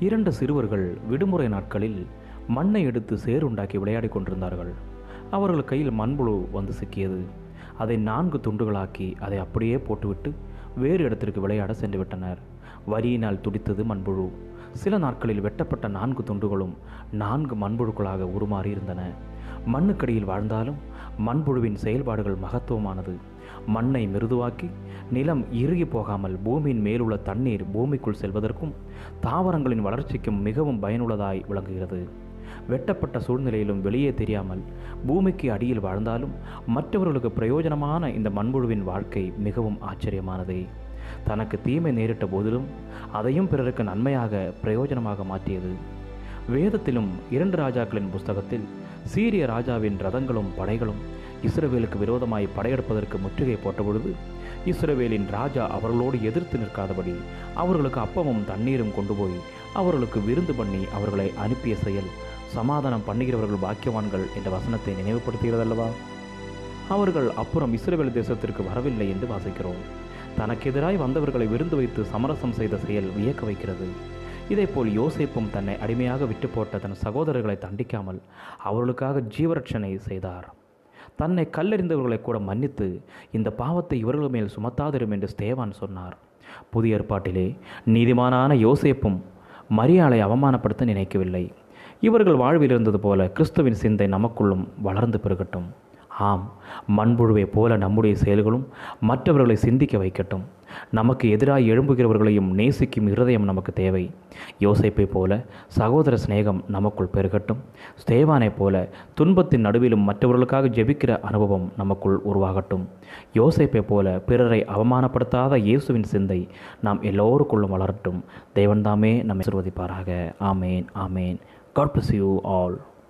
இரண்டு சிறுவர்கள் விடுமுறை நாட்களில் மண்ணை எடுத்து சேறுண்டாக்கி விளையாடிக் கொண்டிருந்தார்கள் அவர்கள் கையில் மண்புழு வந்து சிக்கியது அதை நான்கு துண்டுகளாக்கி அதை அப்படியே போட்டுவிட்டு வேறு இடத்திற்கு விளையாட சென்று விட்டனர் வரியினால் துடித்தது மண்புழு சில நாட்களில் வெட்டப்பட்ட நான்கு துண்டுகளும் நான்கு மண்புழுக்களாக உருமாறி இருந்தன மண்ணுக்கடியில் வாழ்ந்தாலும் மண்புழுவின் செயல்பாடுகள் மகத்துவமானது மண்ணை மிருதுவாக்கி நிலம் இறுகி போகாமல் பூமியின் மேலுள்ள தண்ணீர் பூமிக்குள் செல்வதற்கும் தாவரங்களின் வளர்ச்சிக்கும் மிகவும் பயனுள்ளதாய் விளங்குகிறது வெட்டப்பட்ட சூழ்நிலையிலும் வெளியே தெரியாமல் பூமிக்கு அடியில் வாழ்ந்தாலும் மற்றவர்களுக்கு பிரயோஜனமான இந்த மண்புழுவின் வாழ்க்கை மிகவும் ஆச்சரியமானதே தனக்கு தீமை நேரிட்ட போதிலும் அதையும் பிறருக்கு நன்மையாக பிரயோஜனமாக மாற்றியது வேதத்திலும் இரண்டு ராஜாக்களின் புஸ்தகத்தில் சீரிய ராஜாவின் ரதங்களும் படைகளும் இஸ்ரவேலுக்கு விரோதமாய் படையெடுப்பதற்கு முற்றுகை போட்டபொழுது இஸ்ரவேலின் ராஜா அவர்களோடு எதிர்த்து நிற்காதபடி அவர்களுக்கு அப்பமும் தண்ணீரும் கொண்டு போய் அவர்களுக்கு விருந்து பண்ணி அவர்களை அனுப்பிய செயல் சமாதானம் பண்ணுகிறவர்கள் பாக்கியவான்கள் என்ற வசனத்தை நினைவுபடுத்துகிறதல்லவா அவர்கள் அப்புறம் இஸ்ரவேல் தேசத்திற்கு வரவில்லை என்று வாசிக்கிறோம் தனக்கு எதிராய் வந்தவர்களை விருந்து வைத்து சமரசம் செய்த செயல் வியக்க வைக்கிறது இதேபோல் யோசேப்பும் தன்னை அடிமையாக விட்டு போட்ட தன் சகோதரர்களை தண்டிக்காமல் அவர்களுக்காக ஜீவரட்சணை செய்தார் தன்னை கல்லெறிந்தவர்களை கூட மன்னித்து இந்த பாவத்தை இவர்கள் மேல் சுமத்தாதிரும் என்று ஸ்தேவான் சொன்னார் புதிய ஏற்பாட்டிலே நீதிமானான யோசேப்பும் மரியாளை அவமானப்படுத்த நினைக்கவில்லை இவர்கள் வாழ்வில் இருந்தது போல கிறிஸ்துவின் சிந்தை நமக்குள்ளும் வளர்ந்து பெருகட்டும் ஆம் மண்புழுவை போல நம்முடைய செயல்களும் மற்றவர்களை சிந்திக்க வைக்கட்டும் நமக்கு எதிராக எழும்புகிறவர்களையும் நேசிக்கும் இருதயம் நமக்கு தேவை யோசைப்பை போல சகோதர சிநேகம் நமக்குள் பெருகட்டும் ஸ்தேவானைப் போல துன்பத்தின் நடுவிலும் மற்றவர்களுக்காக ஜெபிக்கிற அனுபவம் நமக்குள் உருவாகட்டும் யோசைப்பை போல பிறரை அவமானப்படுத்தாத இயேசுவின் சிந்தை நாம் எல்லோருக்குள்ளும் வளரட்டும் தேவன்தாமே நம்மை ஆசீர்வதிப்பாராக ஆமேன் ஆமேன் காட் bless யூ ஆல்